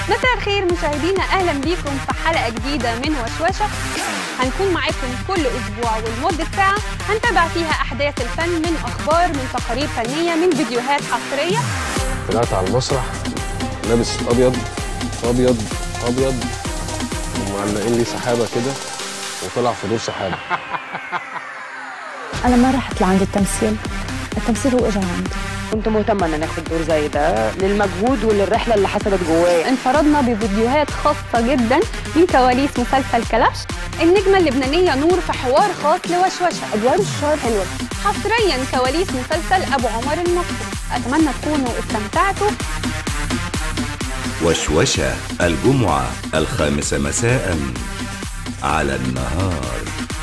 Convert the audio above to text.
مساء الخير مشاهدينا اهلا بيكم في حلقه جديده من وشوشه هنكون معاكم كل اسبوع ولمده ساعه هنتابع فيها احداث الفن من اخبار من تقارير فنيه من فيديوهات حصريه طلعت على المسرح لابس ابيض ابيض ابيض ومعلقين لي سحابه كده وطلع في دور سحابه أنا ما رحت لعند التمثيل التمثيل هو إجا عندي كنت مهتمه ان انا اخد دور زي ده للمجهود وللرحله اللي حصلت جوايا انفردنا بفيديوهات خاصه جدا من كواليس مسلسل كلاش النجمه اللبنانيه نور في حوار خاص لوشوشه أدوار الشهر حلوة حصريا كواليس مسلسل ابو عمر المصري اتمنى تكونوا استمتعتوا وشوشة الجمعة الخامسة مساء على النهار